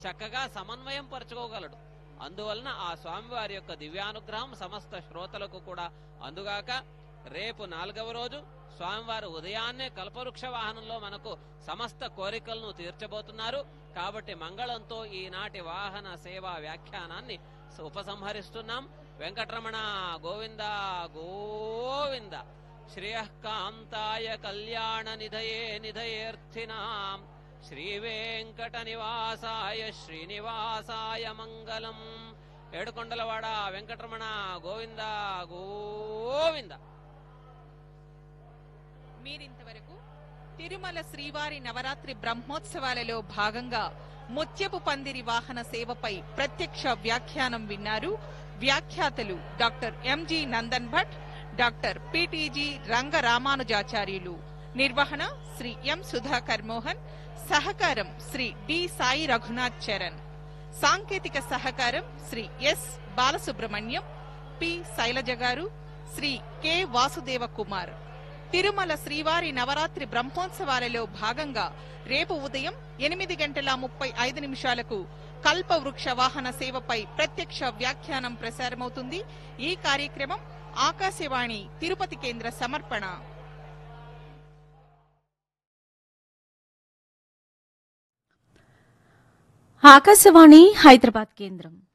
చక్కగా సమన్వయం పరచుకోగలడు అందువలన ఆ స్వామివారి యొక్క దివ్యానుగ్రహం సమస్త శ్రోతలకు కూడా అందుగాక రేపు నాలుగవ రోజు స్వామివారు ఉదయాన్నే కల్పవృక్ష వాహనంలో మనకు సమస్త కోరికలను తీర్చబోతున్నారు కాబట్టి మంగళంతో ఈనాటి వాహన సేవా వ్యాఖ్యానాన్ని ఉపసంహరిస్తున్నాం వెంకటరమణ గోవింద గోవింద శ్రేయకాంతాయ కళ్యాణ నిధయే నిధయేర్థినాం శ్రీ వెంకట నివాసాయ శ్రీనివాసాయ మంగళం ఏడుకొండలవాడ వెంకటరమణ గోవింద గోవింద మీరింతవరకు తిరుమల శ్రీవారి నవరాత్రి బ్రహ్మోత్సవాలలో భాగంగా ముత్యపు పందిరి వాహన సేవపై ప్రత్యక్ష వ్యాఖ్యానం విన్నారు వ్యాఖ్యాతలు doctor MG Nandan Bhat doctor PTG Rangaramanujacharyulu నిర్వహణ శ్రీ ఎం సుధాకర్ మోహన్ సహకారం శ్రీ డి సాయి రఘునాథ్ చరణ్ సాంకేతిక సహకారం శ్రీ ఎస్ బాలసుబ్రహ్మణ్యం పి శైలజ గారు శ్రీ కె వాసుదేవ కుమార్ తిరుమల శ్రీవారి నవరాత్రి బ్రహ్మోత్సవాలలో భాగంగా రేపు ఉదయం ఎనిమిది గంటల ముప్పై ఐదు నిమిషాలకు కల్పవృక్ష వాహన సేవపై ప్రత్యక్ష వ్యాఖ్యానం ప్రసారమవుతుంది ఈ కార్యక్రమం ఆకాశవాణి తిరుపతి కేంద్ర సమర్పణ ఆకాశవాణి హైదరాబాద్ కేంద్రం